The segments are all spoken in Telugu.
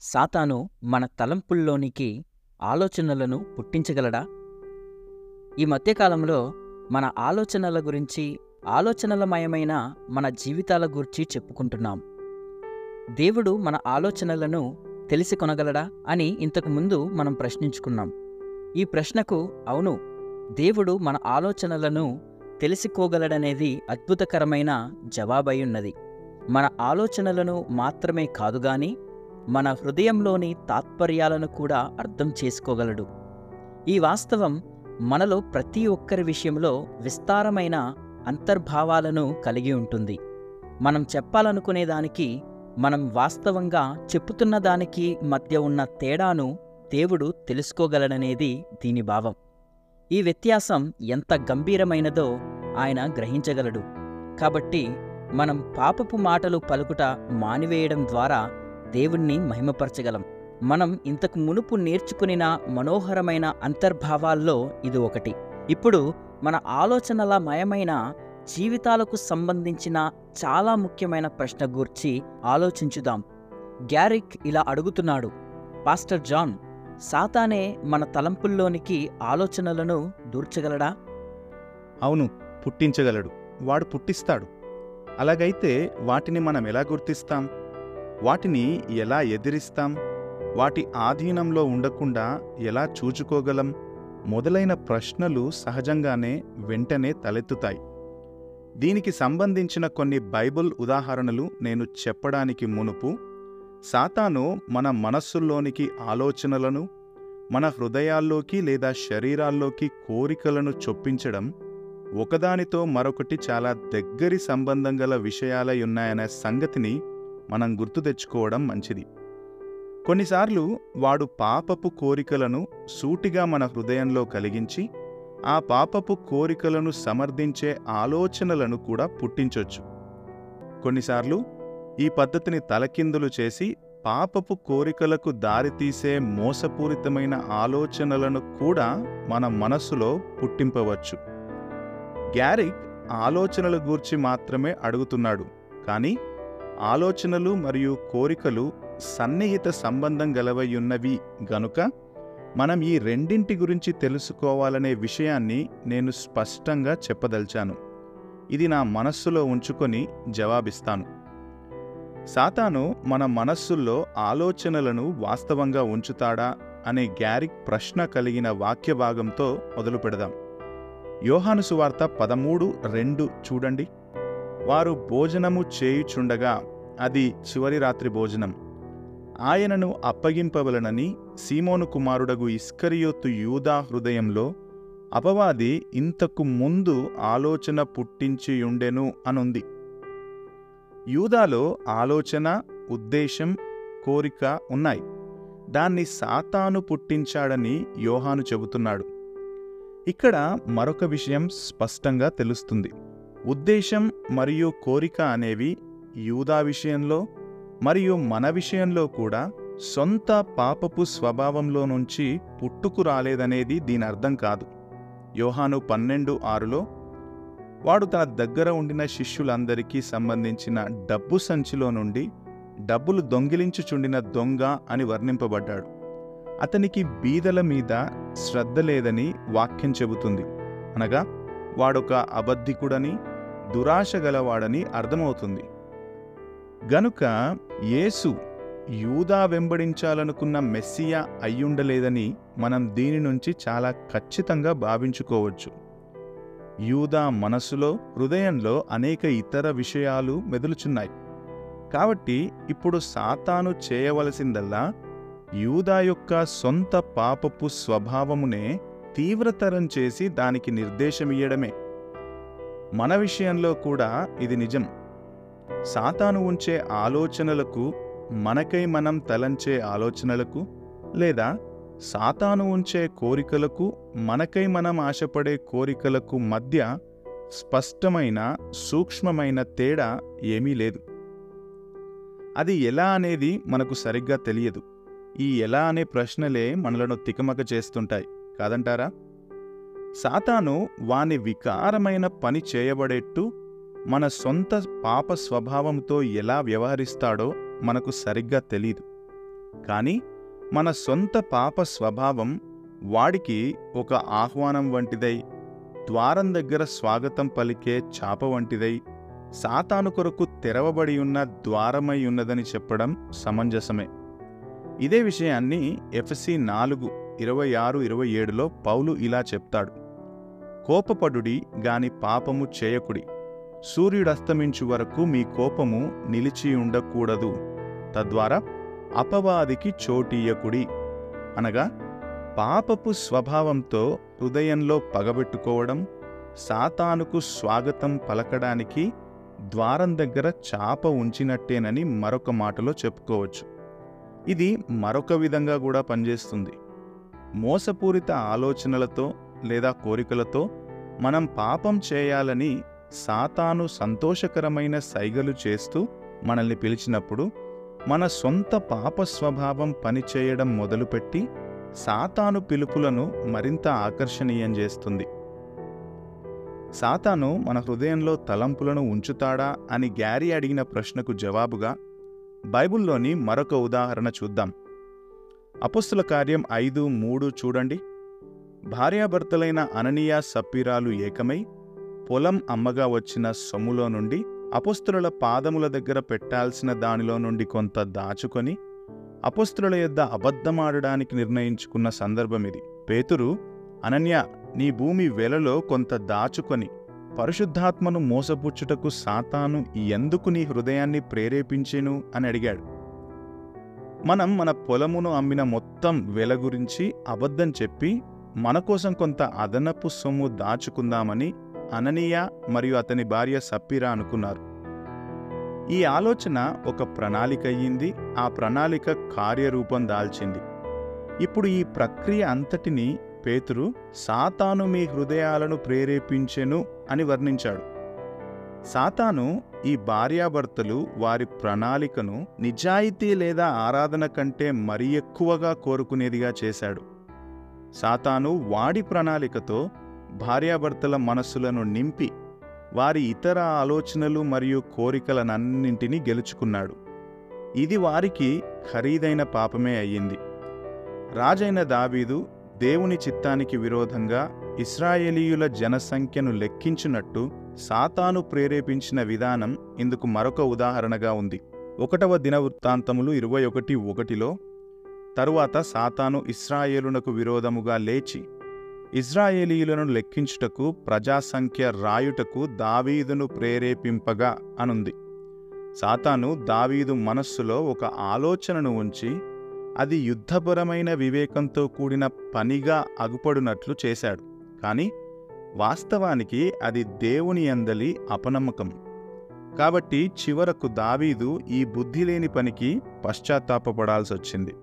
సాతాను మన తలంపుల్లోనికి ఆలోచనలను పుట్టించగలడా ఈ మధ్యకాలంలో మన ఆలోచనల గురించి ఆలోచనలమయమైన మన జీవితాల గురించి చెప్పుకుంటున్నాం దేవుడు మన ఆలోచనలను తెలిసి కొనగలడా అని ఇంతకు ముందు మనం ప్రశ్నించుకున్నాం ఈ ప్రశ్నకు అవును దేవుడు మన ఆలోచనలను తెలిసికోగలడనేది అద్భుతకరమైన జవాబయ్యున్నది మన ఆలోచనలను మాత్రమే కాదుగాని మన హృదయంలోని తాత్పర్యాలను కూడా అర్థం చేసుకోగలడు ఈ వాస్తవం మనలో ప్రతి ఒక్కరి విషయంలో విస్తారమైన అంతర్భావాలను కలిగి ఉంటుంది మనం చెప్పాలనుకునే దానికి మనం వాస్తవంగా చెప్పుతున్న దానికి మధ్య ఉన్న తేడాను దేవుడు తెలుసుకోగలడనేది దీని భావం ఈ వ్యత్యాసం ఎంత గంభీరమైనదో ఆయన గ్రహించగలడు కాబట్టి మనం పాపపు మాటలు పలుకుట మానివేయడం ద్వారా దేవుణ్ణి మహిమపరచగలం మనం ఇంతకు మునుపు నేర్చుకునిన మనోహరమైన అంతర్భావాల్లో ఇది ఒకటి ఇప్పుడు మన ఆలోచనల మయమైన జీవితాలకు సంబంధించిన చాలా ముఖ్యమైన ప్రశ్న గూర్చి ఆలోచించుదాం గ్యారిక్ ఇలా అడుగుతున్నాడు పాస్టర్ జాన్ సాతానే మన తలంపుల్లోనికి ఆలోచనలను దూర్చగలడా అవును పుట్టించగలడు వాడు పుట్టిస్తాడు అలాగైతే వాటిని మనం ఎలా గుర్తిస్తాం వాటిని ఎలా ఎదిరిస్తాం వాటి ఆధీనంలో ఉండకుండా ఎలా చూచుకోగలం మొదలైన ప్రశ్నలు సహజంగానే వెంటనే తలెత్తుతాయి దీనికి సంబంధించిన కొన్ని బైబిల్ ఉదాహరణలు నేను చెప్పడానికి మునుపు సాతాను మన మనస్సుల్లోనికి ఆలోచనలను మన హృదయాల్లోకి లేదా శరీరాల్లోకి కోరికలను చొప్పించడం ఒకదానితో మరొకటి చాలా దగ్గరి సంబంధం గల విషయాలై ఉన్నాయనే సంగతిని మనం గుర్తు తెచ్చుకోవడం మంచిది కొన్నిసార్లు వాడు పాపపు కోరికలను సూటిగా మన హృదయంలో కలిగించి ఆ పాపపు కోరికలను సమర్థించే ఆలోచనలను కూడా పుట్టించొచ్చు కొన్నిసార్లు ఈ పద్ధతిని తలకిందులు చేసి పాపపు కోరికలకు దారితీసే మోసపూరితమైన ఆలోచనలను కూడా మన మనస్సులో పుట్టింపవచ్చు గ్యారిక్ ఆలోచనల గూర్చి మాత్రమే అడుగుతున్నాడు కానీ ఆలోచనలు మరియు కోరికలు సన్నిహిత సంబంధం గలవయున్నవి గనుక మనం ఈ రెండింటి గురించి తెలుసుకోవాలనే విషయాన్ని నేను స్పష్టంగా చెప్పదలిచాను ఇది నా మనస్సులో ఉంచుకొని జవాబిస్తాను సాతాను మన మనస్సుల్లో ఆలోచనలను వాస్తవంగా ఉంచుతాడా అనే గ్యారిక్ ప్రశ్న కలిగిన వాక్య భాగంతో మొదలు పెడదాం యోహాను సువార్త పదమూడు రెండు చూడండి వారు భోజనము చేయుచుండగా అది చివరి రాత్రి భోజనం ఆయనను అప్పగింపవలనని సీమోను కుమారుడగు ఇస్కరియోతు యూదా హృదయంలో అపవాది ఇంతకు ముందు ఆలోచన పుట్టించియుండెను అనుంది యూదాలో ఆలోచన ఉద్దేశం కోరిక ఉన్నాయి దాన్ని సాతాను పుట్టించాడని యోహాను చెబుతున్నాడు ఇక్కడ మరొక విషయం స్పష్టంగా తెలుస్తుంది ఉద్దేశం మరియు కోరిక అనేవి యూదా విషయంలో మరియు మన విషయంలో కూడా సొంత పాపపు స్వభావంలో నుంచి పుట్టుకు రాలేదనేది దీని అర్థం కాదు యోహాను పన్నెండు ఆరులో వాడు తన దగ్గర ఉండిన శిష్యులందరికీ సంబంధించిన డబ్బు సంచిలో నుండి డబ్బులు దొంగిలించుచుండిన దొంగ అని వర్ణింపబడ్డాడు అతనికి బీదల మీద శ్రద్ధ లేదని వాక్యం చెబుతుంది అనగా వాడొక అబద్ధికుడని దురాశ గలవాడని అర్థమవుతుంది గనుక యేసు యూదా వెంబడించాలనుకున్న మెస్సియా అయ్యుండలేదని మనం దీని నుంచి చాలా ఖచ్చితంగా భావించుకోవచ్చు యూదా మనసులో హృదయంలో అనేక ఇతర విషయాలు మెదులుచున్నాయి కాబట్టి ఇప్పుడు సాతాను చేయవలసిందల్లా యూదా యొక్క సొంత పాపపు స్వభావమునే తీవ్రతరం చేసి దానికి నిర్దేశమియ్యడమే మన విషయంలో కూడా ఇది నిజం సాతాను ఉంచే ఆలోచనలకు మనకై మనం తలంచే ఆలోచనలకు లేదా సాతాను ఉంచే కోరికలకు మనకై మనం ఆశపడే కోరికలకు మధ్య స్పష్టమైన సూక్ష్మమైన తేడా ఏమీ లేదు అది ఎలా అనేది మనకు సరిగ్గా తెలియదు ఈ ఎలా అనే ప్రశ్నలే మనలను తికమక చేస్తుంటాయి కాదంటారా సాతాను వాని వికారమైన పని చేయబడేట్టు మన సొంత పాప స్వభావంతో ఎలా వ్యవహరిస్తాడో మనకు సరిగ్గా తెలీదు కానీ మన సొంత పాప స్వభావం వాడికి ఒక ఆహ్వానం వంటిదై ద్వారం దగ్గర స్వాగతం పలికే చాప వంటిదై సాతాను కొరకు తెరవబడి ఉన్న ద్వారమై ఉన్నదని చెప్పడం సమంజసమే ఇదే విషయాన్ని ఎఫ్సి నాలుగు ఇరవై ఆరు ఇరవై ఏడులో పౌలు ఇలా చెప్తాడు కోపపడుడి గాని పాపము చేయకుడి సూర్యుడస్తమించు వరకు మీ కోపము నిలిచి ఉండకూడదు తద్వారా అపవాదికి చోటీయకుడి అనగా పాపపు స్వభావంతో హృదయంలో పగబెట్టుకోవడం సాతానుకు స్వాగతం పలకడానికి ద్వారం దగ్గర చాప ఉంచినట్టేనని మరొక మాటలో చెప్పుకోవచ్చు ఇది మరొక విధంగా కూడా పనిచేస్తుంది మోసపూరిత ఆలోచనలతో లేదా కోరికలతో మనం పాపం చేయాలని సాతాను సంతోషకరమైన సైగలు చేస్తూ మనల్ని పిలిచినప్పుడు మన సొంత పాప స్వభావం పనిచేయడం మొదలుపెట్టి సాతాను పిలుపులను మరింత ఆకర్షణీయం చేస్తుంది సాతాను మన హృదయంలో తలంపులను ఉంచుతాడా అని గ్యారీ అడిగిన ప్రశ్నకు జవాబుగా బైబిల్లోని మరొక ఉదాహరణ చూద్దాం అపుస్తుల కార్యం ఐదు మూడు చూడండి భార్యాభర్తలైన అననీయ సప్పీరాలు ఏకమై పొలం అమ్మగా వచ్చిన సొమ్ములో నుండి అపుస్తుల పాదముల దగ్గర పెట్టాల్సిన దానిలో నుండి కొంత దాచుకొని అపుస్తుల యొద్ద అబద్ధమాడడానికి నిర్ణయించుకున్న సందర్భం ఇది పేతురు అనన్య నీ భూమి వెలలో కొంత దాచుకొని పరిశుద్ధాత్మను మోసపుచ్చుటకు సాతాను ఎందుకు నీ హృదయాన్ని ప్రేరేపించెను అని అడిగాడు మనం మన పొలమును అమ్మిన మొత్తం వెల గురించి అబద్ధం చెప్పి మన కోసం కొంత అదనపు సొమ్ము దాచుకుందామని అననీయ మరియు అతని భార్య సప్పీరా అనుకున్నారు ఈ ఆలోచన ఒక ప్రణాళిక అయ్యింది ఆ ప్రణాళిక కార్యరూపం దాల్చింది ఇప్పుడు ఈ ప్రక్రియ అంతటిని పేతురు సాతాను మీ హృదయాలను ప్రేరేపించెను అని వర్ణించాడు సాతాను ఈ భార్యాభర్తలు వారి ప్రణాళికను నిజాయితీ లేదా ఆరాధన కంటే మరి ఎక్కువగా కోరుకునేదిగా చేశాడు సాతాను వాడి ప్రణాళికతో భార్యాభర్తల మనస్సులను నింపి వారి ఇతర ఆలోచనలు మరియు కోరికలనన్నింటినీ గెలుచుకున్నాడు ఇది వారికి ఖరీదైన పాపమే అయ్యింది రాజైన దావీదు దేవుని చిత్తానికి విరోధంగా ఇస్రాయేలీయుల జనసంఖ్యను లెక్కించినట్టు సాతాను ప్రేరేపించిన విధానం ఇందుకు మరొక ఉదాహరణగా ఉంది ఒకటవ దినవృత్తాంతములు ఇరవై ఒకటి ఒకటిలో తరువాత సాతాను ఇస్రాయేలునకు విరోధముగా లేచి ఇజ్రాయేలీయులను లెక్కించుటకు ప్రజాసంఖ్య రాయుటకు దావీదును ప్రేరేపింపగా అనుంది సాతాను దావీదు మనస్సులో ఒక ఆలోచనను ఉంచి అది యుద్ధపరమైన వివేకంతో కూడిన పనిగా అగుపడునట్లు చేశాడు కాని వాస్తవానికి అది దేవుని అందలి అపనమ్మకం కాబట్టి చివరకు దావీదు ఈ బుద్ధిలేని పనికి పశ్చాత్తాపపడాల్సొచ్చింది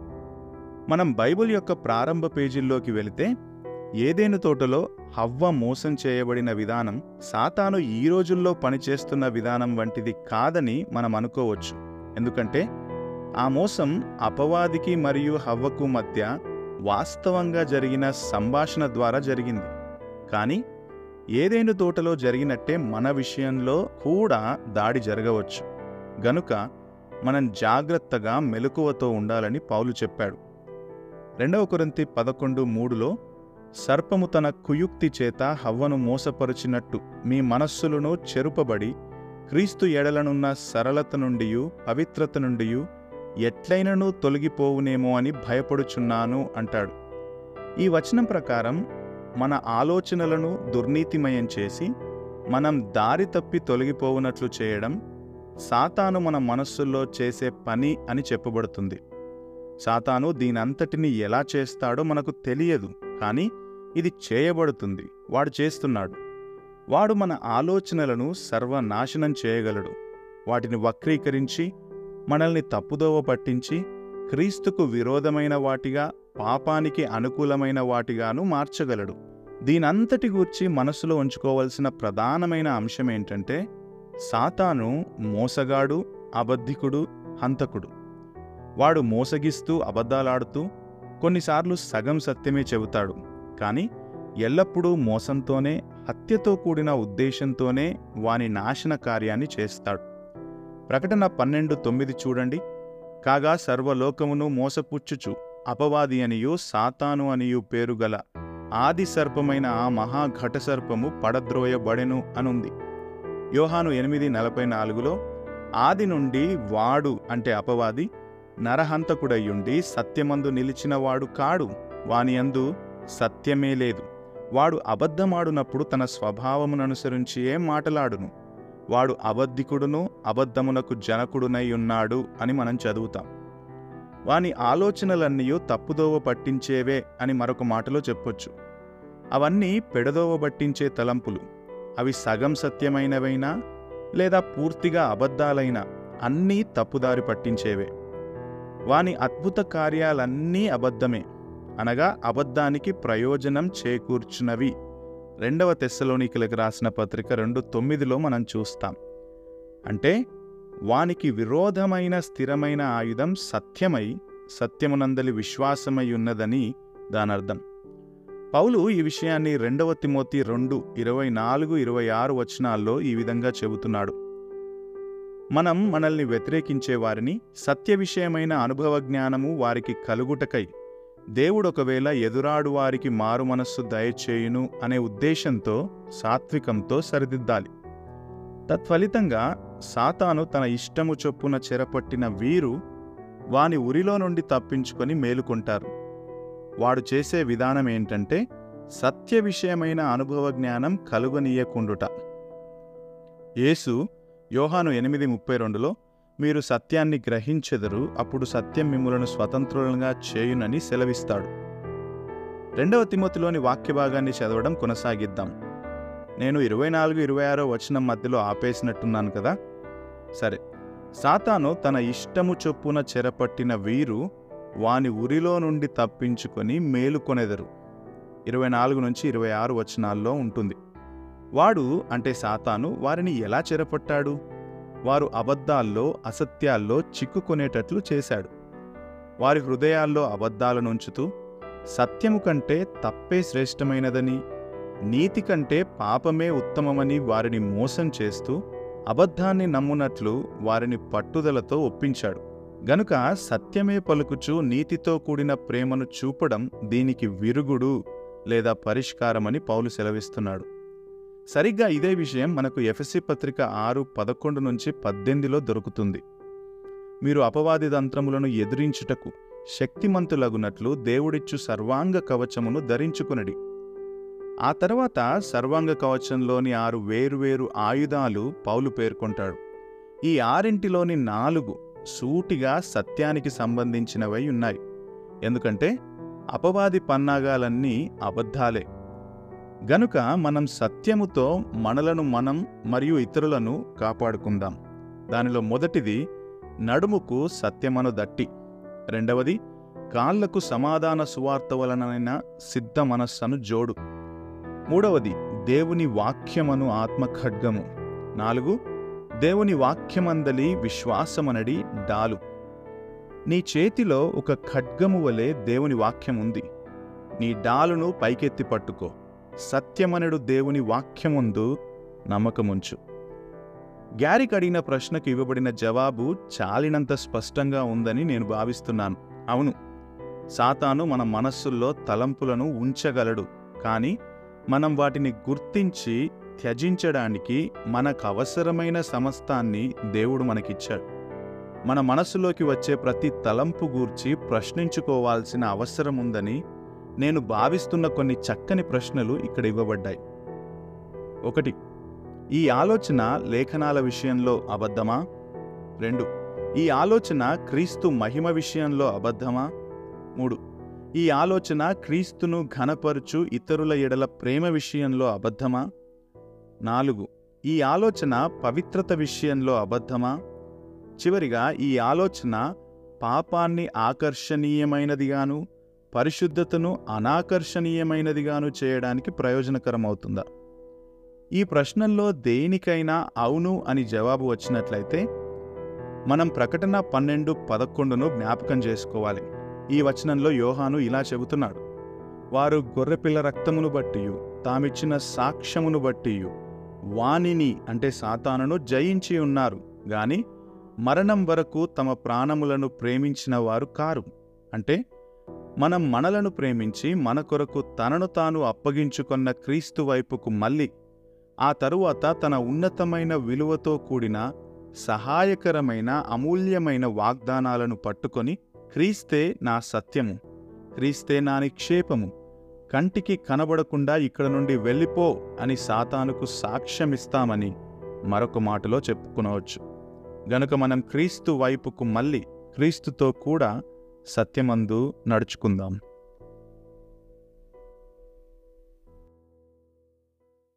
మనం బైబిల్ యొక్క ప్రారంభ పేజీల్లోకి వెళితే ఏదేను తోటలో హవ్వ మోసం చేయబడిన విధానం సాతాను ఈ రోజుల్లో పనిచేస్తున్న విధానం వంటిది కాదని మనం అనుకోవచ్చు ఎందుకంటే ఆ మోసం అపవాదికి మరియు హవ్వకు మధ్య వాస్తవంగా జరిగిన సంభాషణ ద్వారా జరిగింది కానీ ఏదేను తోటలో జరిగినట్టే మన విషయంలో కూడా దాడి జరగవచ్చు గనుక మనం జాగ్రత్తగా మెలకువతో ఉండాలని పౌలు చెప్పాడు రెండవ కొరింతి పదకొండు మూడులో సర్పము తన కుయుక్తి చేత హవ్వను మోసపరుచినట్టు మీ మనస్సులను చెరుపబడి క్రీస్తు ఎడలనున్న సరళత నుండియు పవిత్రత నుండియు ఎట్లైనను తొలగిపోవునేమో అని భయపడుచున్నాను అంటాడు ఈ వచనం ప్రకారం మన ఆలోచనలను దుర్నీతిమయం చేసి మనం దారి తప్పి తొలగిపోవునట్లు చేయడం సాతాను మన మనస్సుల్లో చేసే పని అని చెప్పబడుతుంది సాతాను దీనంతటిని ఎలా చేస్తాడో మనకు తెలియదు కానీ ఇది చేయబడుతుంది వాడు చేస్తున్నాడు వాడు మన ఆలోచనలను సర్వనాశనం చేయగలడు వాటిని వక్రీకరించి మనల్ని తప్పుదోవ పట్టించి క్రీస్తుకు విరోధమైన వాటిగా పాపానికి అనుకూలమైన వాటిగాను మార్చగలడు దీనంతటి గూర్చి మనసులో ఉంచుకోవలసిన ప్రధానమైన అంశం ఏంటంటే సాతాను మోసగాడు అబద్ధికుడు హంతకుడు వాడు మోసగిస్తూ అబద్ధాలాడుతూ కొన్నిసార్లు సగం సత్యమే చెబుతాడు కానీ ఎల్లప్పుడూ మోసంతోనే హత్యతో కూడిన ఉద్దేశంతోనే వాని నాశన కార్యాన్ని చేస్తాడు ప్రకటన పన్నెండు తొమ్మిది చూడండి కాగా సర్వలోకమును మోసపుచ్చుచు అపవాది అనియు సాతాను అనియు పేరు గల ఆది సర్పమైన ఆ మహాఘట సర్పము పడద్రోయబడెను అనుంది యోహాను ఎనిమిది నలభై నాలుగులో ఆది నుండి వాడు అంటే అపవాది నరహంతకుడయ్యుండి సత్యమందు నిలిచినవాడు కాడు వానియందు సత్యమే లేదు వాడు అబద్ధమాడునప్పుడు తన స్వభావముననుసరించి ఏం మాటలాడును వాడు అబద్ధికుడును అబద్ధమునకు జనకుడునై ఉన్నాడు అని మనం చదువుతాం వాని ఆలోచనలన్నీ తప్పుదోవ పట్టించేవే అని మరొక మాటలో చెప్పొచ్చు అవన్నీ పెడదోవ పట్టించే తలంపులు అవి సగం సత్యమైనవైనా లేదా పూర్తిగా అబద్ధాలైనా అన్నీ తప్పుదారి పట్టించేవే వాని అద్భుత కార్యాలన్నీ అబద్ధమే అనగా అబద్ధానికి ప్రయోజనం చేకూర్చునవి రెండవ తెస్సలోనికలకు రాసిన పత్రిక రెండు తొమ్మిదిలో మనం చూస్తాం అంటే వానికి విరోధమైన స్థిరమైన ఆయుధం సత్యమై సత్యమునందలి విశ్వాసమై ఉన్నదని దానర్థం పౌలు ఈ విషయాన్ని రెండవ తిమోతి రెండు ఇరవై నాలుగు ఇరవై ఆరు వచనాల్లో ఈ విధంగా చెబుతున్నాడు మనం మనల్ని వ్యతిరేకించే వారిని సత్య విషయమైన అనుభవ జ్ఞానము వారికి కలుగుటకై దేవుడు ఒకవేళ ఎదురాడు వారికి మారు మనస్సు దయచేయును అనే ఉద్దేశంతో సాత్వికంతో సరిదిద్దాలి తత్ఫలితంగా సాతాను తన ఇష్టము చొప్పున చెరపట్టిన వీరు వాని ఉరిలో నుండి తప్పించుకొని మేలుకుంటారు వాడు చేసే విధానం ఏంటంటే సత్య విషయమైన అనుభవ జ్ఞానం కలుగనీయకుండుట యేసు యోహాను ఎనిమిది ముప్పై రెండులో మీరు సత్యాన్ని గ్రహించెదరు అప్పుడు సత్యం మిమ్ములను స్వతంత్రులుగా చేయునని సెలవిస్తాడు రెండవ తిమోతిలోని వాక్య భాగాన్ని చదవడం కొనసాగిద్దాం నేను ఇరవై నాలుగు ఇరవై ఆరో వచనం మధ్యలో ఆపేసినట్టున్నాను కదా సరే సాతాను తన ఇష్టము చొప్పున చెరపట్టిన వీరు వాని ఉరిలో నుండి తప్పించుకొని మేలుకొనెదరు ఇరవై నాలుగు నుంచి ఇరవై ఆరు వచనాల్లో ఉంటుంది వాడు అంటే సాతాను వారిని ఎలా చెరపట్టాడు వారు అబద్ధాల్లో అసత్యాల్లో చిక్కుకొనేటట్లు చేశాడు వారి హృదయాల్లో అబద్ధాలను ఉంచుతూ సత్యము కంటే తప్పే శ్రేష్టమైనదని నీతి కంటే పాపమే ఉత్తమమని వారిని మోసం చేస్తూ అబద్ధాన్ని నమ్మునట్లు వారిని పట్టుదలతో ఒప్పించాడు గనుక సత్యమే పలుకుచు నీతితో కూడిన ప్రేమను చూపడం దీనికి విరుగుడు లేదా పరిష్కారమని పౌలు సెలవిస్తున్నాడు సరిగ్గా ఇదే విషయం మనకు ఎఫ్ఎస్సి పత్రిక ఆరు పదకొండు నుంచి పద్దెనిమిదిలో దొరుకుతుంది మీరు అపవాది తంత్రములను ఎదిరించుటకు శక్తిమంతులగునట్లు దేవుడిచ్చు సర్వాంగ కవచమును ధరించుకునడి ఆ తర్వాత సర్వాంగ కవచంలోని ఆరు వేరువేరు ఆయుధాలు పౌలు పేర్కొంటాడు ఈ ఆరింటిలోని నాలుగు సూటిగా సత్యానికి సంబంధించినవై ఉన్నాయి ఎందుకంటే అపవాది పన్నాగాలన్నీ అబద్ధాలే గనుక మనం సత్యముతో మనలను మనం మరియు ఇతరులను కాపాడుకుందాం దానిలో మొదటిది నడుముకు సత్యమను దట్టి రెండవది కాళ్లకు సమాధాన సువార్త వలనైన సిద్ధ మనస్సను జోడు మూడవది దేవుని వాక్యమను ఆత్మఖడ్గము నాలుగు దేవుని వాక్యమందలి విశ్వాసమనడి డాలు నీ చేతిలో ఒక ఖడ్గము వలె దేవుని వాక్యం ఉంది నీ డాలును పైకెత్తి పట్టుకో సత్యమనడు దేవుని వాక్యముందు నమ్మకముంచు గ్యారికి అడిగిన ప్రశ్నకు ఇవ్వబడిన జవాబు చాలినంత స్పష్టంగా ఉందని నేను భావిస్తున్నాను అవును సాతాను మన మనస్సుల్లో తలంపులను ఉంచగలడు కానీ మనం వాటిని గుర్తించి త్యజించడానికి మనకు అవసరమైన సమస్తాన్ని దేవుడు మనకిచ్చాడు మన మనస్సులోకి వచ్చే ప్రతి తలంపు గూర్చి ప్రశ్నించుకోవాల్సిన అవసరం ఉందని నేను భావిస్తున్న కొన్ని చక్కని ప్రశ్నలు ఇక్కడ ఇవ్వబడ్డాయి ఒకటి ఈ ఆలోచన లేఖనాల విషయంలో అబద్ధమా రెండు ఈ ఆలోచన క్రీస్తు మహిమ విషయంలో అబద్ధమా మూడు ఈ ఆలోచన క్రీస్తును ఘనపరుచు ఇతరుల ఎడల ప్రేమ విషయంలో అబద్ధమా నాలుగు ఈ ఆలోచన పవిత్రత విషయంలో అబద్ధమా చివరిగా ఈ ఆలోచన పాపాన్ని ఆకర్షణీయమైనదిగాను పరిశుద్ధతను అనాకర్షణీయమైనదిగాను చేయడానికి ప్రయోజనకరమవుతుందా ఈ ప్రశ్నల్లో దేనికైనా అవును అని జవాబు వచ్చినట్లయితే మనం ప్రకటన పన్నెండు పదకొండును జ్ఞాపకం చేసుకోవాలి ఈ వచనంలో యోహాను ఇలా చెబుతున్నాడు వారు గొర్రెపిల్ల రక్తమును బట్టియు తామిచ్చిన సాక్ష్యమును బట్టియు వానిని అంటే సాతానును జయించి ఉన్నారు గాని మరణం వరకు తమ ప్రాణములను ప్రేమించిన వారు కారు అంటే మనం మనలను ప్రేమించి మన కొరకు తనను తాను అప్పగించుకొన్న క్రీస్తు వైపుకు మళ్ళీ ఆ తరువాత తన ఉన్నతమైన విలువతో కూడిన సహాయకరమైన అమూల్యమైన వాగ్దానాలను పట్టుకొని క్రీస్తే నా సత్యము క్రీస్తే నా నిక్షేపము కంటికి కనబడకుండా ఇక్కడ నుండి వెళ్ళిపో అని సాతానుకు సాక్ష్యమిస్తామని మరొక మాటలో చెప్పుకునవచ్చు గనుక మనం క్రీస్తు వైపుకు మళ్ళీ క్రీస్తుతో కూడా సత్యమందు నడుచుకుందాం